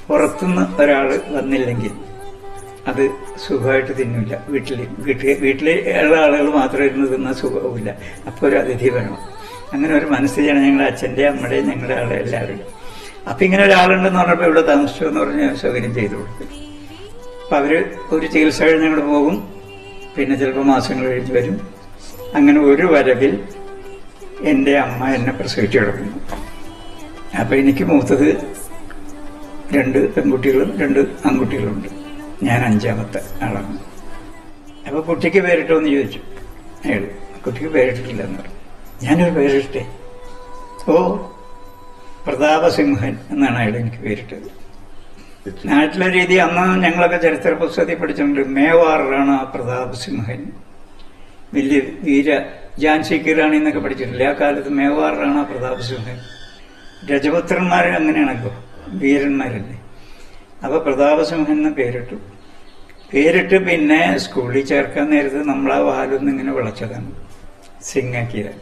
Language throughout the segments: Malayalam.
പുറത്തുനിന്ന് ഒരാൾ വന്നില്ലെങ്കിൽ അത് സുഖമായിട്ട് തിന്നില്ല വീട്ടിൽ വീട്ടിൽ വീട്ടിൽ ഉള്ള ആളുകൾ മാത്രം ഇരുന്ന് തിന്ന സുഖവുമില്ല അപ്പോൾ ഒരു അതിഥി വേണം അങ്ങനെ ഒരു മനസ്സിലാണ് ഞങ്ങളുടെ അച്ഛൻ്റെ അമ്മയുടെയും ഞങ്ങളുടെ ആളെ എല്ലാവരും അപ്പം ഇങ്ങനെ ഒരാളുണ്ടെന്ന് പറഞ്ഞപ്പോൾ ഇവിടെ താമസിച്ചു എന്ന് പറഞ്ഞ് സൗകര്യം ചെയ്തു കൊടുത്തു അപ്പം അവർ ഒരു ചികിത്സ കഴിഞ്ഞ് അങ്ങോട്ട് പോകും പിന്നെ ചിലപ്പോൾ മാസങ്ങൾ കഴിഞ്ഞ് വരും അങ്ങനെ ഒരു വരവിൽ എൻ്റെ അമ്മ എന്നെ പ്രസവിച്ചു കിടക്കുന്നു അപ്പം എനിക്ക് മൂത്തത് രണ്ട് പെൺകുട്ടികളും രണ്ട് ആൺകുട്ടികളുണ്ട് ഞാൻ അഞ്ചാമത്തെ ആളാണ് അപ്പോൾ കുട്ടിക്ക് പേരിട്ടോ എന്ന് ചോദിച്ചു അയാൾ കുട്ടിക്ക് പേരിട്ടിട്ടില്ല എന്ന് പറഞ്ഞു ഞാനൊരു പേരിട്ടെ ഓ പ്രതാപസിംഹൻ എന്നാണ് അയാൾ എനിക്ക് പേരിട്ടത് നാട്ടിലെ രീതി അന്ന് ഞങ്ങളൊക്കെ ചരിത്ര പുസ്തകത്തിൽ പഠിച്ചിട്ടുണ്ട് മേവാറിലാണ് ആ പ്രതാപസിംഹൻ വലിയ വീര ജാൻസി റാണി എന്നൊക്കെ പഠിച്ചിട്ടില്ല ആ കാലത്ത് മേവാറിലാണ് ആ പ്രതാപസിംഹൻ രജപുത്രന്മാർ അങ്ങനെയാണല്ലോ വീരന്മാരല്ലേ അപ്പൊ പ്രതാപസിംഹൻ എന്ന് പേരിട്ടു പേരിട്ട് പിന്നെ സ്കൂളിൽ ചേർക്കാൻ നേരത്ത് നമ്മൾ ആ വാലൊന്നും ഇങ്ങനെ വിളച്ചതാണ് സിംഗാക്കിയത്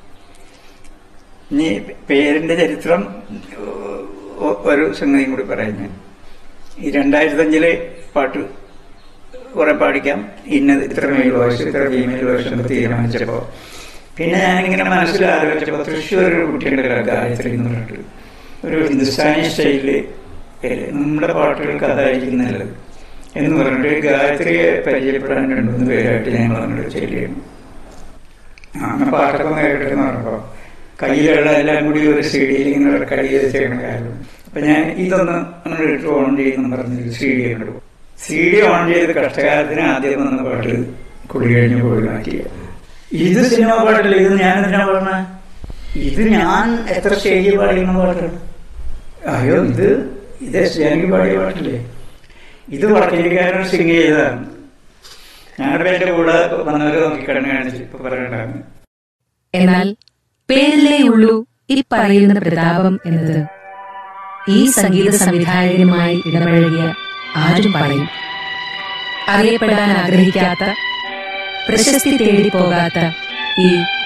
ഇനി പേരിന്റെ ചരിത്രം ഒ- ഒരു സംഗതിയും കൂടി പറയാം ഞാൻ ഈ രണ്ടായിരത്തി അഞ്ചില് പാട്ട് കുറെ പാടിക്കാം ഇന്നത് ഇത്ര മെയിൽ വോയിസ് ഇത്ര ഫീമെയിൽ വോയിസ് എന്ന് തീരുമാനിച്ചപ്പോ പിന്നെ ഞാനിങ്ങനെ മനസ്സിൽ ആലോചിച്ചപ്പോ തൃശ്ശൂർ ഒരു കുട്ടിയുണ്ടല്ലോ ഗായത്രി എന്ന് പറഞ്ഞിട്ട് ഒരു ഹിന്ദുസ്ഥാനി സ്റ്റൈലില് ഏഹ് നമ്മുടെ പാട്ടുകൾക്ക് അതായിരിക്കും നല്ലത് എന്ന് പറഞ്ഞിട്ട് ഗായത്രിയെ പരിചയപ്പെടാൻ രണ്ടു മൂന്ന് പേരായിട്ട് ഞങ്ങൾ അങ്ങോട്ട് ചെല്ലുകയാണ് ആ, അങ്ങനെ പാട്ടൊക്കെ ഒന്ന് കേട്ടിട്ട് എന്ന് പറഞ്ഞപ്പോ കയ്യിലുള്ള എല്ലാം കൂടി ഒരു സി ഡിയിൽ ഇങ്ങനെ റെക്കോർഡ് ചെയ്ത് ചെയ്യണ കാര്യം അപ്പൊ ഞാൻ ഇതൊന്ന് അങ്ങോട്ട് ഇട്ട് ഓൺ ചെയ്യുന്നു പറഞ്ഞു സി ഡി അങ്ങോട്ട് സി ഡി ഓൺ ചെയ്ത് കഷ്ടകാലത്തിന് ആദ്യം വന്ന പാട്ട് കുടി കഴിഞ്ഞ് പോയി മാറ്റിയ ഇത് സിനിമ പാട്ടല്ലേ ഇത് ഞാൻ എന്തിനാ പറഞ്ഞ ഇത് ഞാൻ എത്ര സ്റ്റേജ് പാടിയുന്ന പാട്ടാണ് അയ്യോ ഇത് ഇത് ജാനകി പാടിയ പാട്ടില്ലേ ഇത് വടക്കേക്കാരൻ സിംഗ് ചെയ്തതാണ് ഞങ്ങളുടെ പേരുടെ കൂടെ വന്നവരെ നോക്കി കണ്ണു കാണിച്ച് ഇപ്പൊ പറയണ്ടായിരുന്നു എന്നാൽ പേരിലേ ഉള്ളൂ ഈ പറയുന്ന പ്രതാപം എന്നത് ഈ സംഗീത സംവിധായകനുമായി ഇടപഴകിയ ആരും പറയും അറിയപ്പെടാൻ ആഗ്രഹിക്കാത്ത പ്രശസ്തി തേടി പോകാത്ത ഈ